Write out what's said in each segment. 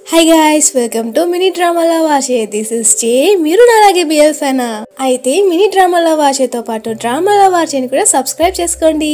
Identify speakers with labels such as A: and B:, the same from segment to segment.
A: high guys welcome to mini డ్రామాల వాచే this is చే మీరు నాలాగే బిఎల్ ఫ్యానా అయితే మినీ డ్రామాల వాచేతో పాటు డ్రామాల వాచేని కూడా సబ్స్క్రైబ్ చేసుకోండి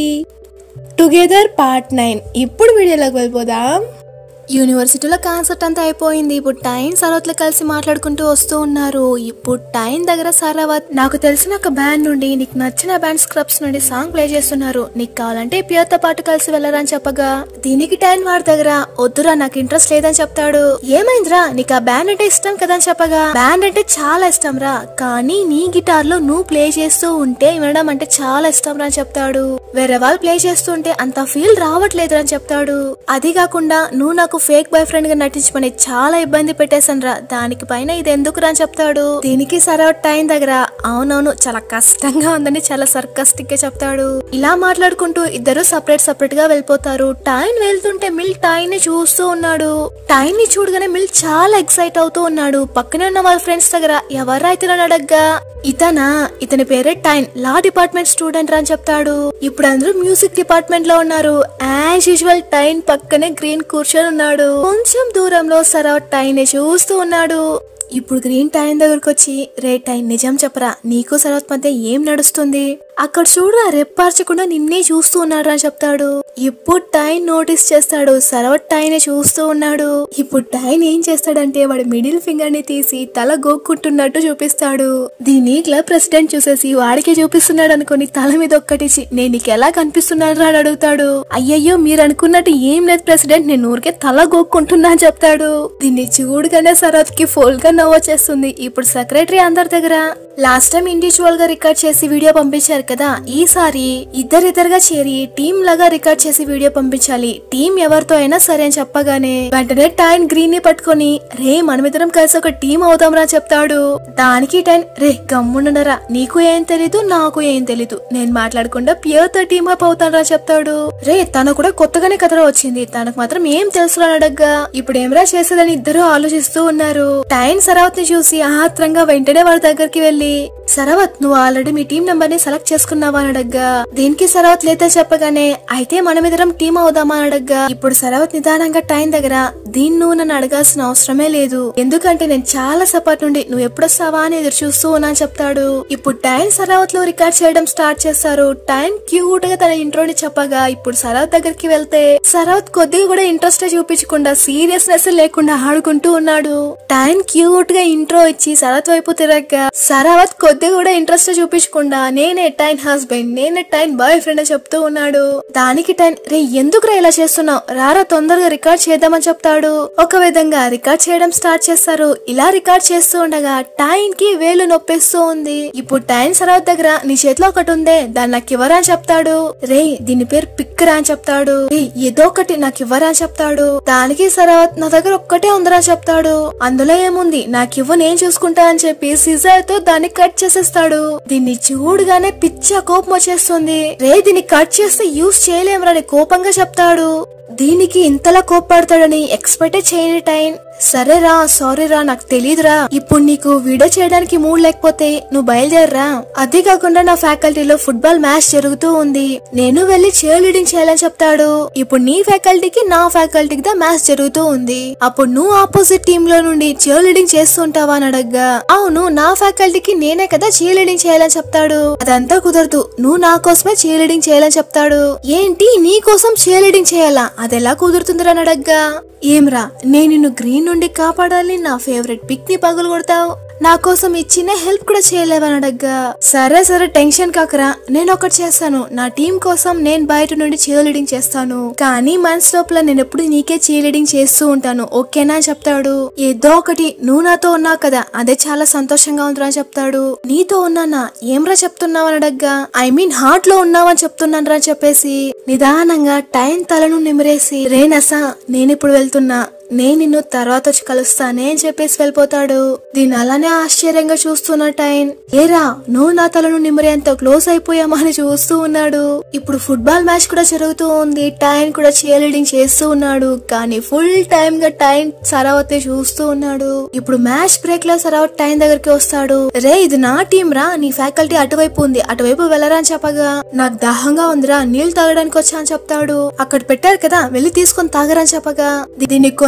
A: టుగెదర్ పార్ట్ నైన్ ఇప్పుడు వీడియోలోకి వెళ్ళిపోదాం యూనివర్సిటీలో కాన్సెప్ట్ అంతా అయిపోయింది ఇప్పుడు టైం సరవత్లో కలిసి మాట్లాడుకుంటూ వస్తూ ఉన్నారు ఇప్పుడు టైం దగ్గర సరవత్ నాకు తెలిసిన ఒక బ్యాండ్ నుండి నీకు నచ్చిన బ్యాండ్ స్క్రబ్స్ నుండి సాంగ్ ప్లే చేస్తున్నారు నీకు కావాలంటే పియర్ తో పాటు కలిసి వెళ్ళరని చెప్పగా దీనికి టైం వాడి దగ్గర వద్దురా నాకు ఇంట్రెస్ట్ లేదని చెప్తాడు ఏమైందిరా నీకు ఆ బ్యాండ్ అంటే ఇష్టం కదా అని చెప్పగా బ్యాండ్ అంటే చాలా ఇష్టం రా కానీ నీ గిటార్ లో నువ్వు ప్లే చేస్తూ ఉంటే వినడం అంటే చాలా ఇష్టం రా అని చెప్తాడు వేరే వాళ్ళు ప్లే చేస్తుంటే అంత ఫీల్ రావట్లేదు అని చెప్తాడు అది కాకుండా నువ్వు నాకు ఫేక్ బాయ్ ఫ్రెండ్ గా నటించమని చాలా ఇబ్బంది పెట్టేశాను రా దానికి పైన ఇది ఎందుకు రా అని చెప్తాడు దీనికి సరవ టైం దగ్గర అవునవును చాలా కష్టంగా ఉందని చాలా సర్కస్టిక్ గా చెప్తాడు ఇలా మాట్లాడుకుంటూ ఇద్దరు సపరేట్ సపరేట్ గా వెళ్ళిపోతారు టైం వెళ్తుంటే మిల్ టైం ని చూస్తూ ఉన్నాడు టైం ని చూడగానే మిల్ చాలా ఎక్సైట్ అవుతూ ఉన్నాడు పక్కనే ఉన్న వాళ్ళ ఫ్రెండ్స్ దగ్గర ఎవరా ఇతను అడగ్గా ఇతనా ఇతని పేరే టైన్ లా డిపార్ట్మెంట్ స్టూడెంట్ రా అని చెప్తాడు ఇప్పుడు అందరూ మ్యూజిక్ డిపార్ట్మెంట్ లో ఉన్నారు యాజ్ యూజువల్ టైన్ పక్కనే గ్రీన్ కూర్చొని ఉన్నాడు కొంచెం దూరంలో సరవ టైన్ ని చూస్తూ ఉన్నాడు ఇప్పుడు గ్రీన్ టైన్ దగ్గరకు వచ్చి రే టైన్ నిజం చెప్పరా నీకు సరవత్ మధ్య ఏం నడుస్తుంది అక్కడ చూడరా రెప్పార్చకుండా నిన్నే చూస్తూ ఉన్నాడు అని చెప్తాడు ఇప్పుడు టైన్ నోటీస్ చేస్తాడు సరవత్ టైన్ చూస్తూ ఉన్నాడు ఇప్పుడు టైన్ ఏం చేస్తాడంటే వాడి మిడిల్ ఫింగర్ ని తీసి తల గోక్కుంటున్నట్టు చూపిస్తాడు దీన్ని క్లబ్ ప్రెసిడెంట్ చూసేసి వాడికే చూపిస్తున్నాడు అనుకుని తల మీద ఒక్కటిచి నేను నీకు ఎలా కనిపిస్తున్నాను రా అని అడుగుతాడు అయ్యయ్యో మీరు అనుకున్నట్టు ఏం లేదు ప్రెసిడెంట్ నేను ఊరికే తల గోక్కుంటున్నా అని చెప్తాడు దీన్ని చూడగానే సరత్ కి ఫుల్ గా నవ్వు వచ్చేస్తుంది ఇప్పుడు సెక్రటరీ అందరి దగ్గర లాస్ట్ టైం ఇండివిజువల్ గా రికార్డ్ చేసి వీడియో పంపించారు కదా ఈసారి ఇద్దరిద్దరుగా చేరి టీం లాగా రికార్డ్ చేసి వీడియో పంపించాలి టీం ఎవరితో అయినా సరే అని చెప్పగానే వెంటనే టైన్ గ్రీన్ ని పట్టుకొని రే మనమిద్దరం కలిసి ఒక టీం అవుదాం రా చెప్తాడు దానికి టైన్ రే గమ్ముండరా నీకు ఏం తెలీదు నాకు ఏం తెలీదు నేను మాట్లాడకుండా ప్యూర్ తో టీమ్ అప్ అవుతాను రా చెప్తాడు రే తను కూడా కొత్తగానే కథలో వచ్చింది తనకు మాత్రం ఏం తెలుసు అని అడగ్గా ఇప్పుడు ఏమరా చేసేదని ఇద్దరు ఆలోచిస్తూ ఉన్నారు టైన్ సరావత్ ని చూసి ఆత్రంగా వెంటనే వాడి దగ్గరికి వెళ్లి సరవత్ నువ్వు ఆల్రెడీ మీ టీం నెంబర్ ని సెలెక్ట్ చేసుకున్నావా అని అడగ్గా దీనికి సరవత్ లేదని చెప్పగానే అయితే మనమిద్దరం టీం అవుదామా అని అడగ్గా ఇప్పుడు సరవత్ నిదానంగా టైం దగ్గర దీన్ని నువ్వు నన్ను అడగాల్సిన అవసరమే లేదు ఎందుకంటే నేను చాలా సపోర్ట్ నుండి నువ్వు ఎప్పుడొస్తావా అని ఎదురు చూస్తూ ఉన్నా అని చెప్తాడు ఇప్పుడు టైం సరావత్ లో రికార్డ్ చేయడం స్టార్ట్ చేస్తారు టైం క్యూట్ గా తన ఇంట్రోని చెప్పగా ఇప్పుడు సరావత్ దగ్గరికి వెళ్తే సరావత్ కొద్దిగా కూడా ఇంట్రెస్ట్ చూపించకుండా సీరియస్నెస్ లేకుండా ఆడుకుంటూ ఉన్నాడు టైం క్యూట్ గా ఇంట్రో ఇచ్చి సరత్ వైపు తిరగగా సరావత్ కొద్దిగా కూడా ఇంట్రెస్ట్ చూపించకుండా నేనే టైన్ హస్బెండ్ నేనే టైన్ బాయ్ ఫ్రెండ్ అని చెప్తూ ఉన్నాడు దానికి టైన్ రే ఎందుకురా ఇలా చేస్తున్నావు రారా తొందరగా రికార్డ్ చేద్దామని చెప్తాడు ఒక విధంగా రికార్డ్ చేయడం స్టార్ట్ చేస్తారు ఇలా రికార్డ్ చేస్తూ ఉండగా టైన్ కి వేలు నొప్పిస్తూ ఉంది ఇప్పుడు టైన్ సరావత్ దగ్గర నీ చేతిలో ఒకటి ఉందే దాన్ని నాకు ఇవ్వరా అని చెప్తాడు రే దీని పేరు పిక్కరా అని చెప్తాడు "రే, ఏదో ఒకటి నాకు ఇవ్వరా అని చెప్తాడు దానికి సరావత్ నా దగ్గర ఒక్కటే ఉందిరా అని చెప్తాడు అందులో ఏముంది నాకు ఇవ్వు నేను చూసుకుంటా అని చెప్పి సిజర్ తో దాన్ని కట్ చేసేస్తాడు దీన్ని చూడగానే పిచ్చ కోపం వచ్చేస్తుంది రే దీన్ని కట్ చేస్తే యూస్ చేయలేమని కోపంగా చెప్తాడు దీనికి ఇంతలా కోప్పడతాడని ఎక్స్పెక్టే చేయని టైం సరేరా సారీ రా నాకు తెలీదురా ఇప్పుడు నీకు వీడియో చేయడానికి మూడ్ లేకపోతే నువ్వు బయలుదేరరా అదే కాకుండా నా ఫ్యాకల్టీలో ఫుట్బాల్ మ్యాచ్ జరుగుతూ ఉంది నేను వెళ్లి చైర్ లీడింగ్ చేయాలని చెప్తాడు ఇప్పుడు నీ ఫ్యాకల్టీకి నా ఫ్యాకల్టీకి దా మ్యాచ్ జరుగుతూ ఉంది అప్పుడు నువ్వు ఆపోజిట్ టీమ్ లో నుండి చైర్ లీడింగ్ చేస్తుంటావా అని అడగ్గా అవును నా ఫ్యాకల్టీకి నేనే కదా చైర్ లీడింగ్ చేయాలని చెప్తాడు అదంతా కుదరదు నువ్వు నా కోసమే చైర్ లీడింగ్ చేయాలని చెప్తాడు ఏంటి నీ కోసం చైర్ లీడింగ్ చేయాలా అదెలా కుదురుతుందిరా అని అడగ్గా ఏమ్రా నేను నిన్ను గ్రీన్ నుండి కాపాడాలి నా ఫేవరెట్ పిక్ ని పగులు కొడతావు నా కోసం ఈ చిన్న హెల్ప్ కూడా చేయలేవని అడగ్గా సరే సరే టెన్షన్ కాకరా నేను ఒకటి చేస్తాను నా టీం కోసం నేను బయట నుండి చీరలీడింగ్ చేస్తాను కానీ మనసు లోపల నేను ఎప్పుడు నీకే చీరలీడింగ్ చేస్తూ ఉంటాను ఓకేనా అని చెప్తాడు ఏదో ఒకటి నువ్వు నాతో ఉన్నావు కదా అదే చాలా సంతోషంగా ఉందిరా అని చెప్తాడు నీతో ఉన్నానా ఏమ్రా చెప్తున్నావు అని అడగ్గా ఐ మీన్ హార్ట్ లో ఉన్నావని చెప్తున్నాను రా అని చెప్పేసి నిదానంగా టైం తలను నిమిరేసి రేనసా నేను ఇప్పుడు వెళ్తున్నా నేను నిన్ను తర్వాత వచ్చి కలుస్తానే అని చెప్పేసి వెళ్ళిపోతాడు దీన్ని అలానే ఆశ్చర్యంగా చూస్తున్న టైం ఏరా నువ్వు నా తలను నిమ్మరేంత క్లోజ్ అయిపోయామా అని చూస్తూ ఉన్నాడు ఇప్పుడు ఫుట్బాల్ మ్యాచ్ కూడా జరుగుతూ ఉంది టైం కూడా చీరలీడింగ్ చేస్తూ ఉన్నాడు కానీ ఫుల్ టైం గా టైం సరావతి చూస్తూ ఉన్నాడు ఇప్పుడు మ్యాచ్ బ్రేక్ లో సరావత్ టైం దగ్గరికి వస్తాడు రే ఇది నా టీం రా నీ ఫ్యాకల్టీ అటువైపు ఉంది అటువైపు వెళ్ళరా అని చెప్పగా నాకు దాహంగా ఉందిరా నీళ్లు తాగడానికి వచ్చా అని చెప్తాడు అక్కడ పెట్టారు కదా వెళ్ళి తీసుకొని తాగరా అని చెప్పగా దీన్ని కొంచెం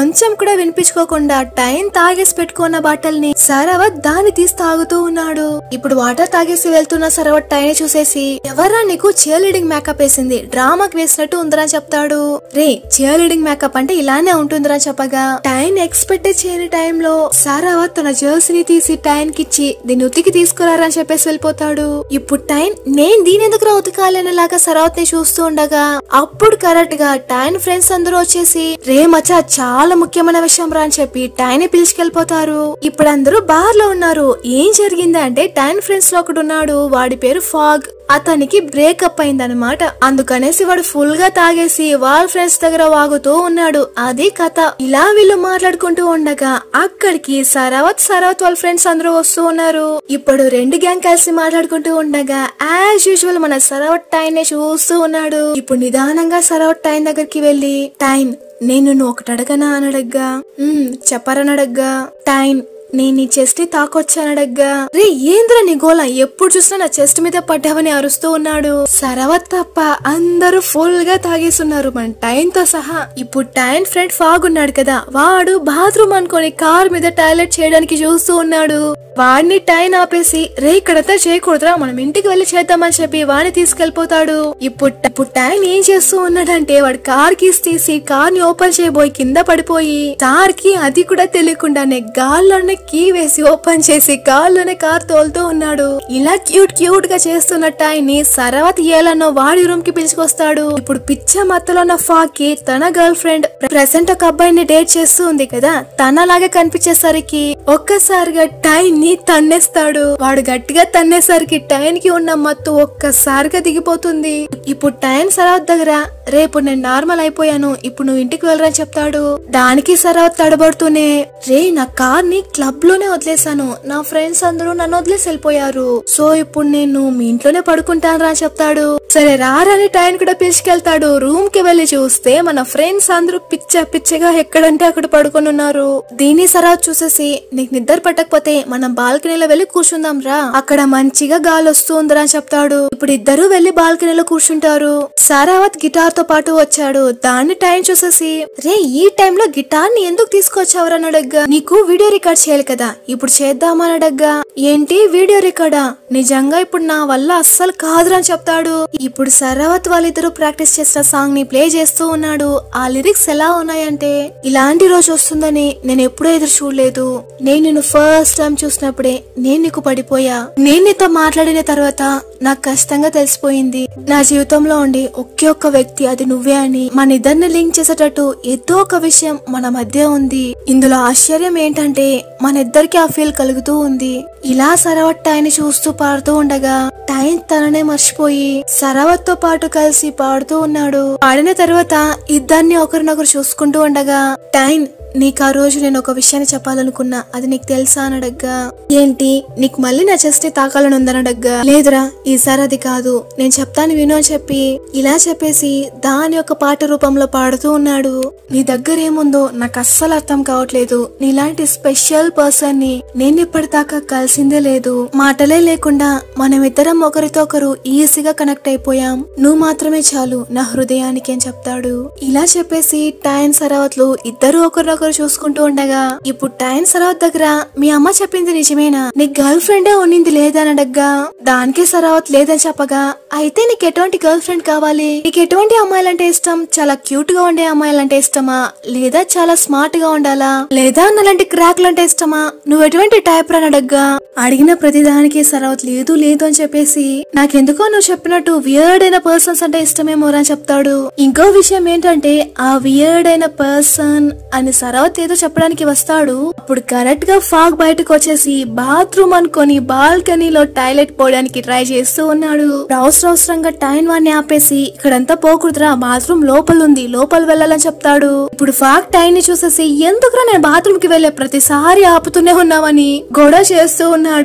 A: కొంచెం కూడా వినిపించుకోకుండా టైం తాగేసి పెట్టుకున్న బాటల్ని సరవత్ దాన్ని తీసి తాగుతూ ఉన్నాడు ఇప్పుడు వాటర్ తాగేసి వెళ్తున్న సరవత్ టైం చూసేసి ఎవరా నీకు చీర్ లీడింగ్ మేకప్ వేసింది డ్రామాకి వేసినట్టు ఉందిరా చెప్తాడు రే చీర్ లీడింగ్ మేకప్ అంటే ఇలానే ఉంటుందిరా చెప్పగా టైం ఎక్స్పెక్ట్ చేయని టైంలో సారావత్ తన జర్సీని తీసి టైం కిచ్చి దీన్ని ఉతికి తీసుకురారా అని చెప్పేసి వెళ్ళిపోతాడు ఇప్పుడు టైం నేను దీని ఎందుకు ఉతకాలి అనేలాగా సరావత్ ని చూస్తూ ఉండగా అప్పుడు కరెక్ట్ గా టైం ఫ్రెండ్స్ అందరూ వచ్చేసి రే మచ్చా చాలా ముఖ్యమైన విషయం రా అని చెప్పి టైం ని పిలుచుకెళ్ళిపోతారు ఇప్పుడు అందరూ బార్ లో ఉన్నారు ఏం జరిగింది అంటే టైం ఫ్రెండ్స్ లో ఒకడు ఉన్నాడు వాడి పేరు ఫాగ్ అతనికి బ్రేకప్ అయిందనమాట అందుకనేసి వాడు ఫుల్ గా తాగేసి వాళ్ళ ఫ్రెండ్స్ దగ్గర వాగుతూ ఉన్నాడు అది కథ ఇలా వీళ్ళు మాట్లాడుకుంటూ ఉండగా అక్కడికి సరావత్ సరావత్ వాళ్ళ ఫ్రెండ్స్ అందరూ వస్తూ ఉన్నారు ఇప్పుడు రెండు గ్యాంగ్ కలిసి మాట్లాడుకుంటూ ఉండగా యాజ్ యూజువల్ మన సరావత్ టైన్ నే చూస్తూ ఉన్నాడు ఇప్పుడు నిదానంగా సరావత్ టైన్ దగ్గరికి వెళ్ళి టైన్ నేను నువ్వు ఒకటి అడగనా అని అడగ్గా "ఉమ్, చెప్పరని అడగ్గా టైన్ నేను నీ చెస్ట్ తాకొచ్చానడగ్గా రే ఏంద్ర నీ గోల ఎప్పుడు చూసినా నా చెస్ట్ మీద పడ్డావని అరుస్తూ ఉన్నాడు సరవత్ తప్ప అందరూ ఫుల్ గా తాగేస్తున్నారు మన టైం తో సహా ఇప్పుడు టైం ఫ్రెండ్ ఫాగ్ ఉన్నాడు కదా వాడు బాత్రూమ్ అనుకొని కార్ మీద టాయిలెట్ చేయడానికి చూస్తూ ఉన్నాడు వాడిని టైం ఆపేసి రే ఇక్కడంతా చేయకూడదురా మనం ఇంటికి వెళ్లి చేద్దామని చెప్పి వాడిని తీసుకెళ్లిపోతాడు ఇప్పుడు ఇప్పుడు టైం ఏం చేస్తూ ఉన్నాడంటే వాడు కార్ కీస్ తీసి కార్ ని ఓపెన్ చేయబోయి కింద పడిపోయి కార్ కి అది కూడా తెలియకుండానే గాల్లోనే కీ వేసి ఓపెన్ చేసి గాల్లోనే కార్ తోలుతూ ఉన్నాడు ఇలా క్యూట్ క్యూట్ గా చేస్తున్న టైం ని సరవత్ ఏలనో వాడి రూమ్ కి పిలుచుకొస్తాడు ఇప్పుడు పిచ్చ మత్తలో ఉన్న ఫాకి తన గర్ల్ ఫ్రెండ్ ప్రెసెంట్ ఒక అబ్బాయిని డేట్ చేస్తూ ఉంది కదా తనలాగే కనిపించేసరికి ఒక్కసారిగా టైం ని తన్నేస్తాడు వాడు గట్టిగా తన్నేసరికి టైం కి ఉన్న మత్తు ఒక్కసారిగా దిగిపోతుంది ఇప్పుడు టైం సరవత్ దగ్గర రేపు నేను నార్మల్ అయిపోయాను ఇప్పుడు నువ్వు ఇంటికి వెళ్ళరా చెప్తాడు దానికి సరవత్ తడబడుతూనే రే నా కార్ ని క్లబ్ లోనే వదిలేశాను నా ఫ్రెండ్స్ అందరూ నన్ను వదిలేసి వెళ్ళిపోయారు సో ఇప్పుడు నేను మీ ఇంట్లోనే పడుకుంటాను రా చెప్తాడు సరే రారని టైం కూడా పిలుచుకెళ్తాడు రూమ్ కి వెళ్లి చూస్తే మన ఫ్రెండ్స్ అందరూ పిచ్చ పిచ్చగా ఎక్కడంటే అక్కడ పడుకొని ఉన్నారు దీని సరావత్ చూసేసి నీకు నిద్ర పట్టకపోతే మనం బాల్కనీలో వెళ్లి కూర్చుందాం రా అక్కడ మంచిగా గాలి వస్తుందిరా అని చెప్తాడు ఇప్పుడు ఇద్దరు వెళ్లి బాల్కనీలో కూర్చుంటారు సారావత్ గిటార్ తో పాటు వచ్చాడు దాన్ని టైం చూసేసి రే ఈ టైంలో గిటార్ ని ఎందుకు తీసుకొచ్చావురా అని అడగ్గా నీకు వీడియో రికార్డ్ చేయాలి కదా ఇప్పుడు చేద్దామని అడగ్గా ఏంటి వీడియో రికార్డా నిజంగా ఇప్పుడు నా వల్ల అస్సలు కాదురా అని చెప్తాడు ఇప్పుడు సరావత్ వాళ్ళిద్దరూ ప్రాక్టీస్ చేసిన సాంగ్ ని ప్లే చేస్తూ ఉన్నాడు ఆ లిరిక్స్ ఎలా ఉన్నాయంటే ఇలాంటి రోజు వస్తుందని నేను ఎప్పుడూ ఎదురు చూడలేదు నేను నిన్ను ఫస్ట్ టైం చూసినప్పుడే నేను నీకు పడిపోయా నేను నీతో మాట్లాడిన తర్వాత నాకు కష్టంగా తెలిసిపోయింది నా జీవితంలో ఉండి ఒకే ఒక్క వ్యక్తి అది నువ్వే అని మన ఇద్దరిని లింక్ చేసేటట్టు ఏదో ఒక విషయం మన మధ్య ఉంది ఇందులో ఆశ్చర్యం ఏంటంటే మన ఇద్దరికి ఆ ఫీల్ కలుగుతూ ఉంది ఇలా సరవత్ టైని చూస్తూ పాడుతూ ఉండగా టైం తననే మర్చిపోయి సరవత్ తో పాటు కలిసి పాడుతూ ఉన్నాడు పాడిన తర్వాత ఇద్దరిని ఒకరినొకరు చూసుకుంటూ ఉండగా టైం నీకు ఆ రోజు నేను ఒక విషయాన్ని చెప్పాలనుకున్నా అది నీకు తెలుసా అని అడగ్గా ఏంటి నీకు మళ్ళీ నా చెస్ట్ తాకాలని ఉందని అడగ్గా లేదురా ఈసారి అది కాదు నేను చెప్తాను విను అని చెప్పి ఇలా చెప్పేసి దాని యొక్క పాట రూపంలో పాడుతూ ఉన్నాడు నీ దగ్గర ఏముందో నాకు అస్సలు అర్థం కావట్లేదు నీలాంటి స్పెషల్ పర్సన్ ని నేను ఇప్పటిదాకా కలిసిందే లేదు మాటలే లేకుండా మనమిద్దరం ఒకరితో ఒకరు ఈజీగా కనెక్ట్ అయిపోయాం నువ్వు మాత్రమే చాలు నా హృదయానికి అని చెప్తాడు ఇలా చెప్పేసి టైం సరావత్లు ఇద్దరు ఒకరినొకరు చూసుకుంటూ ఉండగా ఇప్పుడు టైం సరావత్ దగ్గర మీ అమ్మ చెప్పింది నిజమేనా నీ గర్ల్ ఫ్రెండే ఉన్నింది లేదని అడగ్గా దానికి సరావత్ లేదని చెప్పగా అయితే నీకు ఎటువంటి గర్ల్ ఫ్రెండ్ కావాలి నీకు ఎటువంటి అమ్మాయిలంటే ఇష్టం చాలా క్యూట్ గా ఉండే అమ్మాయిలంటే ఇష్టమా లేదా చాలా స్మార్ట్ గా ఉండాలా లేదా నలాంటి క్రాక్లు అంటే ఇష్టమా నువ్వు ఎటువంటి టైప్ అని అడగ్గా అడిగిన ప్రతిదానికి సరావత్ లేదు లేదు అని చెప్పేసి నాకెందుకో నువ్వు చెప్పినట్టు వియర్డ్ అయిన పర్సన్స్ అంటే ఇష్టమేమో అని చెప్తాడు ఇంకో విషయం ఏంటంటే ఆ వియర్డ్ అయిన పర్సన్ అని సరావత్ ఏదో చెప్పడానికి వస్తాడు అప్పుడు కరెక్ట్ గా ఫాగ్ బయటకు వచ్చేసి బాత్రూమ్ అనుకొని బాల్కనీలో టాయిలెట్ పోవడానికి ట్రై చేస్తూ ఉన్నాడు అవసరం అవసరంగా టైం వాడిని ఆపేసి ఇక్కడంతా పోకూడదురా బాత్రూమ్ లోపల ఉంది లోపల వెళ్ళాలని చెప్తాడు ఇప్పుడు ఫాగ్ టైం ని చూసేసి ఎందుకురా నేను బాత్రూమ్ కి వెళ్లే ప్రతిసారి ఆపుతూనే ఉన్నామని గొడవ చేస్తూ ఉన్నాడు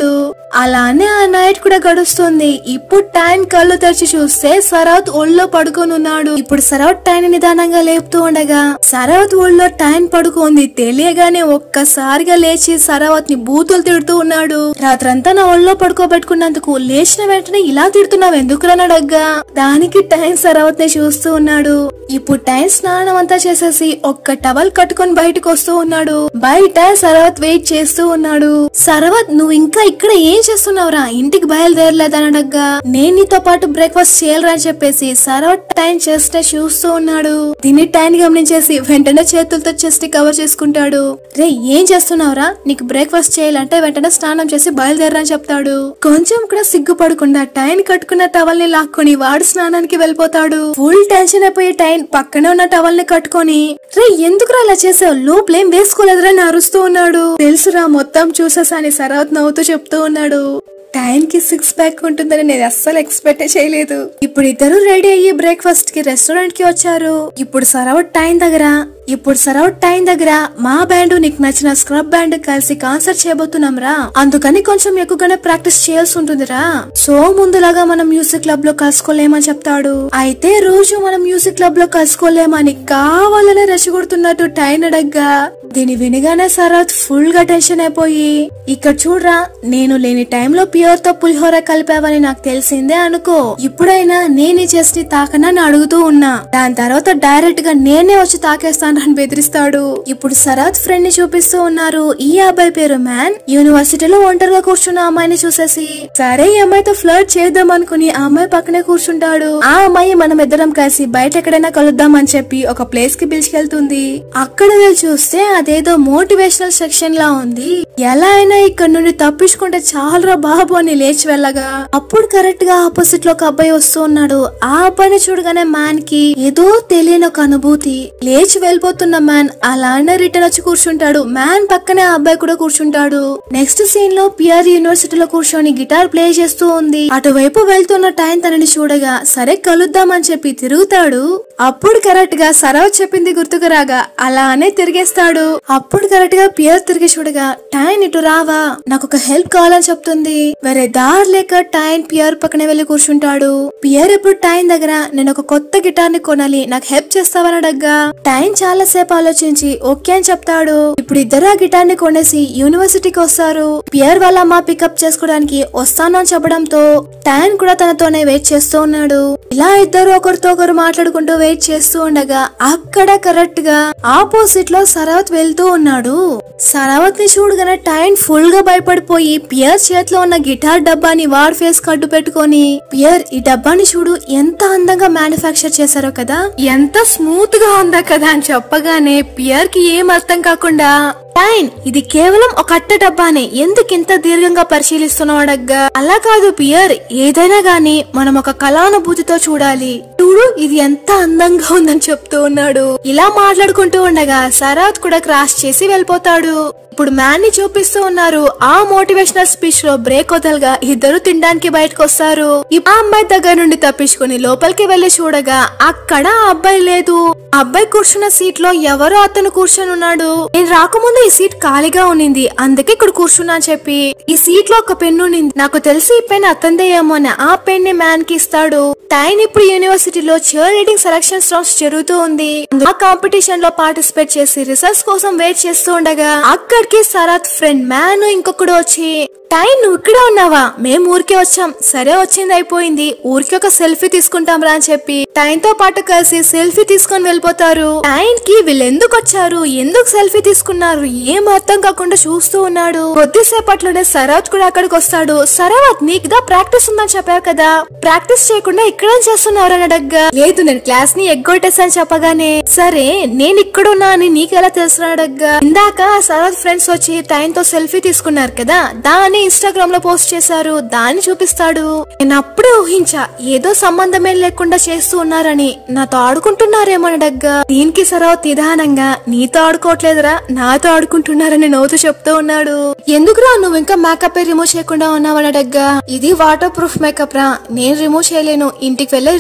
A: అలానే ఆ నైట్ కూడా గడుస్తుంది ఇప్పుడు టైన్ కళ్ళు తెరిచి చూస్తే సరవత్ ఒళ్ళో పడుకొని ఉన్నాడు ఇప్పుడు సరవత్ టైన్ నిదానంగా లేపుతూ ఉండగా సరవత్ ఒళ్ళో టైన్ పడుకుంది తెలియగానే ఒక్కసారిగా లేచి సరవత్ ని బూతులు తిడుతూ ఉన్నాడు రాత్రంతా నా ఒళ్ళో పడుకోబెట్టుకున్నందుకు లేచిన వెంటనే ఇలా తిడుతున్నావు ఎందుకు అడగ్గా దానికి టైం సరవత్ ని చూస్తూ ఉన్నాడు ఇప్పుడు టైం స్నానం అంతా చేసేసి ఒక్క టవల్ కట్టుకొని బయటకు వస్తూ ఉన్నాడు బయట సరవత్ వెయిట్ చేస్తూ ఉన్నాడు సరవత్ నువ్వు ఇంకా ఇక్కడ ఏం చేస్తున్నావురా ఇంటికి బయలుదేరలేదనడగ్గా నేను నీతో పాటు బ్రేక్ఫాస్ట్ చేయాలరా అని చెప్పేసి సరవత్ టైం చెస్ట్ చూస్తూ ఉన్నాడు దీన్ని టైం గమనించేసి వెంటనే చేతులతో చెస్ట్ కవర్ చేసుకుంటాడు రే ఏం చేస్తున్నావురా నీకు బ్రేక్ఫాస్ట్ చేయాలంటే వెంటనే స్నానం చేసి బయలుదేరని చెప్తాడు కొంచెం కూడా సిగ్గుపడకుండా టైం కట్టుకున్న టవల్ ని లాక్కొని వాడు స్నానానికి వెళ్ళిపోతాడు ఫుల్ టెన్షన్ అయిపోయి టైం పక్కనే ఉన్న టవల్ ని కట్టుకొని రే ఎందుకురా ఇలా చేసావు లోపలేం వేసుకోలేదురా అని అరుస్తూ ఉన్నాడు తెలుసురా మొత్తం చూసేసాని సరవత్ నవ్వుతూ చెప్తూ ఉన్నాడు టైం కి సిక్స్ ప్యాక్ ఉంటుందని నేను అస్సలు ఎక్స్పెక్ట్ చేయలేదు ఇప్పుడు ఇద్దరు రెడీ అయ్యి బ్రేక్ఫాస్ట్ కి రెస్టారెంట్ కి వచ్చారు ఇప్పుడు సరవట్ టైం దగ్గర ఇప్పుడు సరౌట్ టైం దగ్గర మా బ్యాండ్ నీకు నచ్చిన స్క్రబ్ బ్యాండ్ కలిసి కాన్సర్ట్ చేయబోతున్నాం రా అందుకని కొంచెం ఎక్కువగానే ప్రాక్టీస్ చేయాల్సి ఉంటుందిరా సో ముందులాగా మనం మ్యూజిక్ క్లబ్ లో కలుసుకోలేమని చెప్తాడు అయితే రోజు మనం మ్యూజిక్ క్లబ్ లో కలుసుకోలేమని కావాలనే రెచ్చగొడుతున్నట్టు టైం అడగ్గా దీని వినగానే సరత్ ఫుల్ గా టెన్షన్ అయిపోయి ఇక్కడ చూడరా నేను లేని టైంలో ప్యూర్ తో పులిహోర కలిపావని నాకు తెలిసిందే అనుకో ఇప్పుడైనా నేను చెస్ట్ ని తాకనని అడుగుతూ ఉన్నా దాని తర్వాత డైరెక్ట్ గా నేనే వచ్చి తాకేస్తాను అని బెదిరిస్తాడు ఇప్పుడు సరత్ ఫ్రెండ్ ని చూపిస్తూ ఉన్నారు ఈ అబ్బాయి పేరు మ్యాన్ యూనివర్సిటీలో ఒంటరిగా కూర్చున్న అమ్మాయిని చూసేసి సరే ఈ అమ్మాయితో ఫ్లర్ట్ చేద్దాం అనుకుని ఆ అమ్మాయి పక్కనే కూర్చుంటాడు ఆ అమ్మాయి మనం ఇద్దరం కలిసి బయట ఎక్కడైనా కలుద్దాం అని చెప్పి ఒక ప్లేస్ కి పిలిచికెళ్తుంది అక్కడ వెళ్ళి చూస్తే అదేదో మోటివేషనల్ సెక్షన్ లా ఉంది ఎలా అయినా ఇక్కడ నుండి తప్పించుకుంటే చాలరా బాబు అని లేచి వెళ్ళగా అప్పుడు కరెక్ట్ గా ఆపోజిట్ లో ఒక అబ్బాయి వస్తూ ఉన్నాడు ఆ అబ్బాయిని చూడగానే మ్యాన్ కి ఏదో తెలియని ఒక అనుభూతి లేచి వెళ్ళిపోతున్న మ్యాన్ అలానే రిటర్న్ వచ్చి కూర్చుంటాడు మ్యాన్ పక్కనే ఆ అబ్బాయి కూడా కూర్చుంటాడు నెక్స్ట్ సీన్ లో పిఆర్ యూనివర్సిటీలో కూర్చొని గిటార్ ప్లే చేస్తూ ఉంది అటువైపు వెళ్తున్న టైం తనని చూడగా సరే కలుద్దామని చెప్పి తిరుగుతాడు అప్పుడు కరెక్ట్ గా సరవ్ చెప్పింది గుర్తుకు రాగా అలానే తిరిగేస్తాడు అప్పుడు కరెక్ట్ గా పియర్ తిరిగి చూడగా టైన్ ఇటు రావా నాకు ఒక హెల్ప్ కావాలని చెప్తుంది వేరే దారి లేక టైన్ పియర్ పక్కనే వెళ్లి కూర్చుంటాడు పియర్ ఇప్పుడు టైం దగ్గర నేను ఒక కొత్త గిటార్ ని కొనాలి నాకు హెల్ప్ చేస్తావని అడగ్గా టైం చాలా సేపు ఆలోచించి ఓకే అని చెప్తాడు ఇప్పుడు ఇద్దరు ఆ గిటార్ ని కొనేసి యూనివర్సిటీకి వస్తారు పియర్ వాళ్ళ అమ్మ పికప్ చేసుకోవడానికి వస్తాను అని చెప్పడంతో టైన్ కూడా తనతోనే వెయిట్ చేస్తూ ఉన్నాడు ఇలా ఇద్దరు ఒకరితో ఒకరు మాట్లాడుకుంటూ వెయిట్ చేస్తూ ఉండగా అక్కడ కరెక్ట్ గా ఆపోజిట్ లో సరావత్ వెళ్తూ ఉన్నాడు సరావత్ ని చూడగానే టైన్ ఫుల్ గా భయపడిపోయి పియర్ చేతిలో ఉన్న గిటార్ డబ్బాని వాడ్ ఫేస్ కడ్డు పెట్టుకొని పియర్ ఈ డబ్బాని చూడు ఎంత అందంగా మ్యానుఫ్యాక్చర్ చేశారో కదా ఎంత స్మూత్ గా ఉందా కదా అని చెప్పగానే పియర్ కి ఏం అర్థం కాకుండా టైన్ ఇది కేవలం ఒక అట్ట డబ్బానే ఎందుకు ఇంత దీర్ఘంగా పరిశీలిస్తున్నావు అడగ్గా అలా కాదు పియర్ ఏదైనా గాని మనం ఒక కళానుభూతితో చూడాలి చూడు ఇది ఎంత అందంగా ఉందని చెప్తూ ఉన్నాడు ఇలా మాట్లాడుకుంటూ ఉండగా సరాత్ కూడా క్రాస్ చేసి వెళ్ళిపోతాడు ఇప్పుడు మ్యాన్ ని చూపిస్తూ ఉన్నారు ఆ మోటివేషనల్ స్పీచ్ లో బ్రేక్ వదలగా ఇద్దరు తినడానికి బయటకు వస్తారు ఈ ఆ అమ్మాయి దగ్గర నుండి తప్పించుకుని లోపలికి వెళ్లి చూడగా అక్కడ ఆ అబ్బాయి లేదు ఆ అబ్బాయి కూర్చున్న సీట్ లో ఎవరో అతను కూర్చొని ఉన్నాడు నేను రాకముందు ఈ సీట్ ఖాళీగా ఉన్నింది అందుకే ఇక్కడ కూర్చున్నా అని చెప్పి ఈ సీట్ లో ఒక పెన్ ఉన్నింది నాకు తెలిసి ఈ పెన్ అతందే ఏమో అని ఆ పెన్ ని మ్యాన్ కి ఇస్తాడు టైన్ ఇప్పుడు యూనివర్సిటీలో చైర్ రీడింగ్ సెలక్షన్ రౌండ్స్ జరుగుతూ ఉంది ఆ కాంపిటీషన్ లో పార్టిసిపేట్ చేసి రిసల్ట్స్ కోసం వెయిట్ చేస్తూ ఉండగా అక్కడికి సరత్ ఫ్రెండ్ మ్యాన్ ఇంకొకడు వచ్చి టైం నువ్వు ఇక్కడే ఉన్నావా మేము ఊరికే వచ్చాం సరే వచ్చింది అయిపోయింది ఊరికి ఒక సెల్ఫీ తీసుకుంటాం రా అని చెప్పి టైం తో పాటు కలిసి సెల్ఫీ తీసుకొని వెళ్ళిపోతారు టైం కి వీళ్ళు ఎందుకు వచ్చారు ఎందుకు సెల్ఫీ తీసుకున్నారు ఏం అర్థం కాకుండా చూస్తూ ఉన్నాడు కొద్దిసేపట్లోనే సరావత్ కూడా అక్కడికి వస్తాడు సరావత్ నీకు దా ప్రాక్టీస్ ఉందని చెప్పావు కదా ప్రాక్టీస్ చేయకుండా ఇక్కడేం చేస్తున్నారు అని అడగ్గా లేదు నేను క్లాస్ ని ఎగ్గొట్టేసాను చెప్పగానే సరే నేను ఇక్కడ ఉన్నా అని నీకెలా తెలుసు అని అడగ్గా ఇందాక సరావత్ ఫ్రెండ్స్ వచ్చి టైం తో సెల్ఫీ తీసుకున్నారు కదా దాన్ని ఇన్స్టాగ్రామ్ లో పోస్ట్ చేశారు దాన్ని చూపిస్తాడు నేను అప్పుడే ఊహించా ఏదో సంబంధమే లేకుండా చేస్తూ ఉన్నారని నాతో ఆడుకుంటున్నారేమో అని అడగ్గా దీనికి సరావత్ నిదానంగా నీతో ఆడుకోవట్లేదురా నాతో ఆడుకుంటున్నారని నవ్వుతూ చెప్తూ ఉన్నాడు ఎందుకురా నువ్వు ఇంకా మేకప్ రిమూవ్ చేయకుండా ఉన్నావని అడగ్గా ఇది వాటర్ ప్రూఫ్ మేకప్ రా నేను రిమూవ్ చేయలేను ఇంటికి వెళ్ళి రిమూవ్ చేసుకో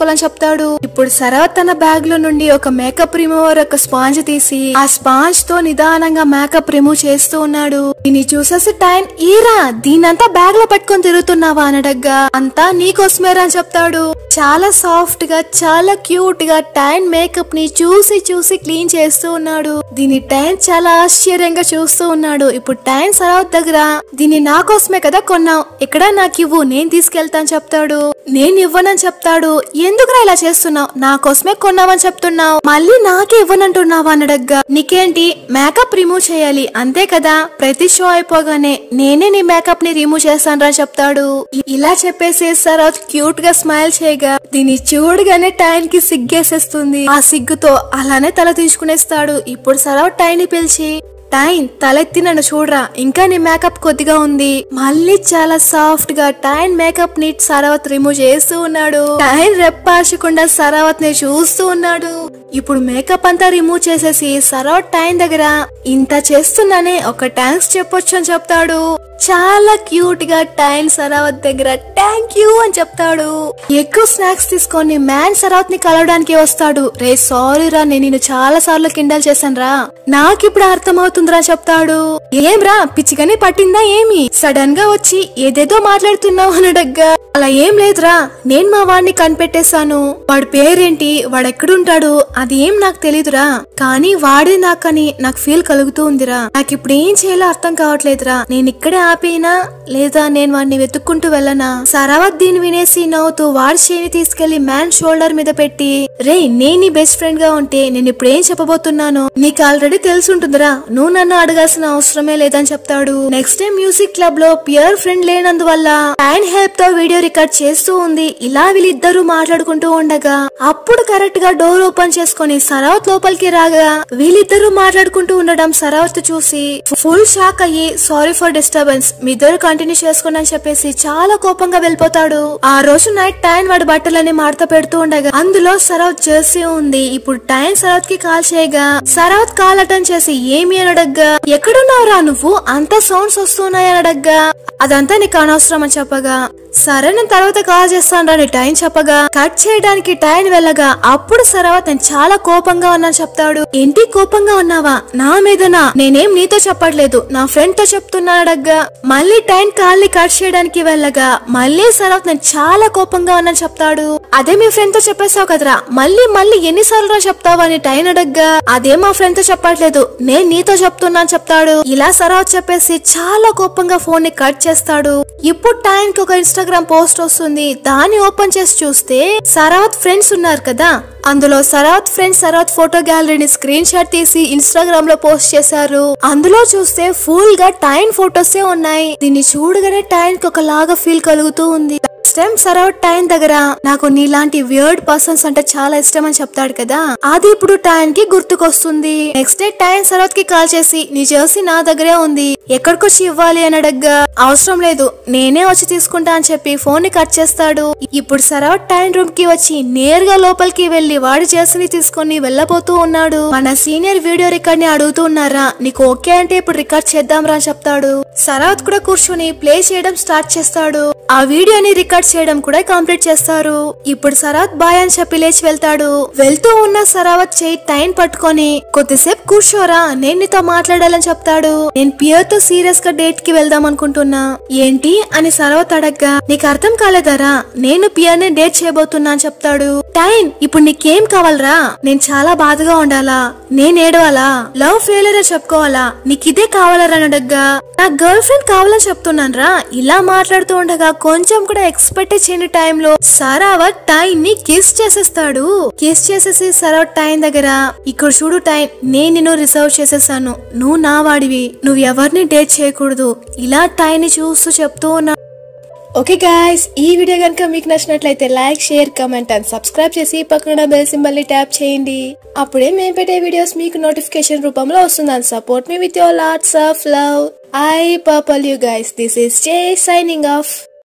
A: చేసుకోవాలని చెప్తాడు ఇప్పుడు సరవత్ తన బ్యాగ్ లో నుండి ఒక మేకప్ రిమూవర్ ఒక స్పాంజ్ తీసి ఆ స్పాంజ్ తో నిదానంగా మేకప్ రిమూవ్ చేస్తూ ఉన్నాడు దీన్ని చూసేసి టైం ఈరా దీనంతా బ్యాగ్ లో పెట్టుకొని తిరుగుతున్నావా అనడగ్గా అంతా నీకోసమేరా అని చెప్తాడు చాలా సాఫ్ట్ గా చాలా క్యూట్ గా టైన్ మేకప్ ని చూసి చూసి క్లీన్ చేస్తూ ఉన్నాడు దీని టైన్ చాలా ఆశ్చర్యంగా చూస్తూ ఉన్నాడు ఇప్పుడు టైన్ సరవత్ దగ్గర దీన్ని నా కోసమే కదా కొన్నావు ఇక్కడ నాకు ఇవ్వు నేను తీసుకెళ్తాను చెప్తాడు నేను ఇవ్వనని చెప్తాడు ఎందుకురా ఇలా చేస్తున్నావు నా కోసమే కొన్నావని చెప్తున్నావు మళ్ళీ నాకే ఇవ్వనంటున్నావు అనడగ్గా నీకేంటి మేకప్ రిమూవ్ చేయాలి అంతే కదా ప్రతి షో అయిపోగానే నేనే నీ మేకప్ ని రిమూవ్ చేస్తాను రా చెప్తాడు ఇ- ఇలా చెప్పేసి సరవత్ క్యూట్ గా స్మైల్ చేయగా దీన్ని చూడగానే టైన్ కి సిగ్గేసేస్తుంది ఆ సిగ్గుతో అలానే తల తీసుకునేస్తాడు ఇప్పుడు సరవత్ టైన్ ని పిలిచి టైన్ తలెత్తి నన్ను చూడరా ఇంకా నీ మేకప్ కొద్దిగా ఉంది మళ్ళీ చాలా సాఫ్ట్ గా టైన్ మేకప్ ని సరావత్ రిమూవ్ చేస్తూ ఉన్నాడు టైన్ రెప్పార్చకుండా సరావత్ ని చూస్తూ ఉన్నాడు ఇప్పుడు మేకప్ అంతా రిమూవ్ చేసేసి సరావత్ టైన్ దగ్గర ఇంత చేస్తున్నానే ఒక థ్యాంక్స్ చెప్పొచ్చు అని చెప్తాడు చాలా క్యూట్ గా టైన్ సరావత్ దగ్గర థ్యాంక్ యూ అని చెప్తాడు ఎక్కువ స్నాక్స్ తీసుకొని మ్యాన్ సరావత్ ని కలవడానికి వస్తాడు రే సారీ రా నేను నిన్ను చాలా సార్లు కిండల్ చేశాను రా నాకిప్పుడు అర్థమవుతుందిరా చెప్తాడు ఏం రా పిచ్చిగానే పట్టిందా ఏమి సడన్ గా వచ్చి ఏదేదో మాట్లాడుతున్నావు అనడగ్గా అలా ఏం లేదురా నేను మా వాడిని కనిపెట్టేశాను వాడి పేరేంటి వాడు ఎక్కడుంటాడు అది ఏం నాకు తెలీదురా కానీ వాడే నాకని నాకు ఫీల్ కలుగుతూ ఉందిరా నాకు ఇప్పుడు ఏం చేయాలో అర్థం కావట్లేదురా నేను ఇక్కడే ఆపేనా లేదా నేను వాడిని వెతుక్కుంటూ వెళ్ళనా సరావత్ దీన్ని వినేసి నవ్వుతూ వాడి చేని తీసుకెళ్లి మ్యాన్ షోల్డర్ మీద పెట్టి రే నేను నీ బెస్ట్ ఫ్రెండ్ గా ఉంటే నేను ఇప్పుడు ఏం చెప్పబోతున్నాను నీకు ఆల్రెడీ తెలుసుంటుందిరా నువ్వు నన్ను అడగాల్సిన అవసరమే లేదని చెప్తాడు నెక్స్ట్ టైం మ్యూజిక్ క్లబ్ లో ప్యూర్ ఫ్రెండ్ లేనందువల్ల ఆయన హెల్ప్ తో వీడియో రికార్డ్ చేస్తూ ఉంది ఇలా వీళ్ళిద్దరూ మాట్లాడుకుంటూ ఉండగా అప్పుడు కరెక్ట్ గా డోర్ ఓపెన్ చేసుకొని సరావత్ లోపలికి రాగా వీళ్ళిద్దరూ మాట్లాడుకుంటూ ఉండడం సరావత్ చూసి ఫుల్ షాక్ అయ్యి సారీ ఫర్ డిస్టర్బెన్స్ మీ ఇద్దరు కంటిన్యూ చేసుకోండి అని చెప్పేసి చాలా కోపంగా వెళ్ళిపోతాడు ఆ రోజు నైట్ టైన్ వాడి బట్టలని మడత పెడుతూ ఉండగా అందులో సరావత్ జెర్సీ ఉంది ఇప్పుడు టైన్ సరావత్ కి కాల్ చేయగా సరావత్ కాల్ అటెండ్ చేసి ఏమి అని అడగ్గా ఎక్కడున్నావురా నువ్వు అంత సౌండ్స్ వస్తున్నాయి అని అడగ్గా అదంతా నీకు అనవసరం అని చెప్పగా సరే నేను తర్వాత కాల్ చేస్తాను రాని టైం చెప్పగా కట్ చేయడానికి టైం వెళ్ళగా అప్పుడు సరావత్ నేను చాలా కోపంగా ఉన్నాను చెప్తాడు ఏంటి కోపంగా ఉన్నావా నా మీదనా నేనేం నీతో చెప్పట్లేదు నా ఫ్రెండ్ తో చెప్తున్నా అడగ్గా మళ్ళీ టైం కాల్ని కట్ చేయడానికి వెళ్ళగా మళ్ళీ సరావత్ నేను చాలా కోపంగా ఉన్నాను చెప్తాడు అదే మీ ఫ్రెండ్ తో చెప్పేశావు కదరా మళ్ళీ మళ్ళీ ఎన్నిసార్లు చెప్తావా అని టైం అడగ్గా అదే మా ఫ్రెండ్ తో చెప్పట్లేదు నేను నీతో చెప్తున్నాను చెప్తాడు ఇలా సరావత్ చెప్పేసి చాలా కోపంగా ఫోన్ ని కట్ చేస్తాడు ఇప్పుడు టైం కి ఒక ఇన్స్టాగ్రామ్ పోస్ట్ వస్తుంది దాన్ని ఓపెన్ చేసి చూస్తే సరావత్ ఫ్రెండ్స్ ఉన్నారు కదా అందులో సరావత్ ఫ్రెండ్స్ సరావత్ ఫోటో గ్యాలరీని స్క్రీన్ షాట్ తీసి ఇన్స్టాగ్రామ్ లో పోస్ట్ చేశారు అందులో చూస్తే ఫుల్ గా టైన్ ఫోటోసే ఉన్నాయి దీన్ని చూడగానే టైన్ కి ఒకలాగా ఫీల్ కలుగుతూ ఉంది నెక్స్ట్ టైం సరౌట్ టైం దగ్గర నాకు నీలాంటి వియర్డ్ పర్సన్స్ అంటే చాలా ఇష్టం అని చెప్తాడు కదా అది ఇప్పుడు టైం కి గుర్తుకొస్తుంది నెక్స్ట్ డే టైం సరౌత్ కి కాల్ చేసి నీ జెర్సీ నా దగ్గరే ఉంది ఎక్కడికొచ్చి ఇవ్వాలి అని అడగ్గా అవసరం లేదు నేనే వచ్చి తీసుకుంటా అని చెప్పి ఫోన్ ని కట్ చేస్తాడు ఇప్పుడు సరౌట్ టైం రూమ్ కి వచ్చి నేరుగా లోపలికి వెళ్లి వాడి జెర్సీని తీసుకొని వెళ్ళబోతూ ఉన్నాడు మన సీనియర్ వీడియో రికార్డ్ ని అడుగుతూ ఉన్నారా నీకు ఓకే అంటే ఇప్పుడు రికార్డ్ చేద్దాం రా అని చెప్తాడు సరావత్ కూడా కూర్చొని ప్లే చేయడం స్టార్ట్ చేస్తాడు ఆ వీడియోని రికార్డ్ చేయడం కూడా కంప్లీట్ చేస్తారు ఇప్పుడు సరావత్ బాయ్ అని చెప్పి లేచి వెళ్తాడు వెళ్తూ ఉన్న సరావత్ చేయి టైం పట్టుకొని కొద్దిసేపు కూర్చోరా నేను నీతో మాట్లాడాలని చెప్తాడు నేను పియర్ తో సీరియస్ గా డేట్ కి వెళ్దాం అనుకుంటున్నా ఏంటి అని సరావత్ అడగ్గా నీకు అర్థం కాలేదరా నేను పియర్ ని డేట్ చేయబోతున్నా అని చెప్తాడు టైం ఇప్పుడు నీకేం కావాలరా నేను చాలా బాధగా ఉండాలా నేను ఏడవాలా లవ్ ఫెయిలర్ అని చెప్పుకోవాలా నీకు ఇదే కావాలరా అని అడగ్గా నా గర్ల్ ఫ్రెండ్ కావాలని చెప్తున్నాను రా ఇలా మాట్లాడుతూ ఉండగా కొంచెం కూడా ఎక్స్పెక్ట్ చేయని టైంలో సరావత్ టైం ని కిస్ చేసేస్తాడు కిస్ చేసేసి సరావత్ టైం దగ్గర ఇక్కడ చూడు టైం నేను నిన్ను రిజర్వ్ చేసేసాను నువ్వు నా వాడివి నువ్వు ఎవరిని డేట్ చేయకూడదు ఇలా టైం ని చూస్తూ చెప్తూ ఉన్నా ఓకే గాయస్ ఈ వీడియో కనుక మీకు నచ్చినట్లయితే like share comment and subscribe చేసి పక్కన బెల్ సింబల్ ని ట్యాప్ చేయండి అప్పుడే మేము పెట్టే వీడియోస్ మీకు నోటిఫికేషన్ రూపంలో వస్తుందని support me with your lots of love I purple you guys this is J signing of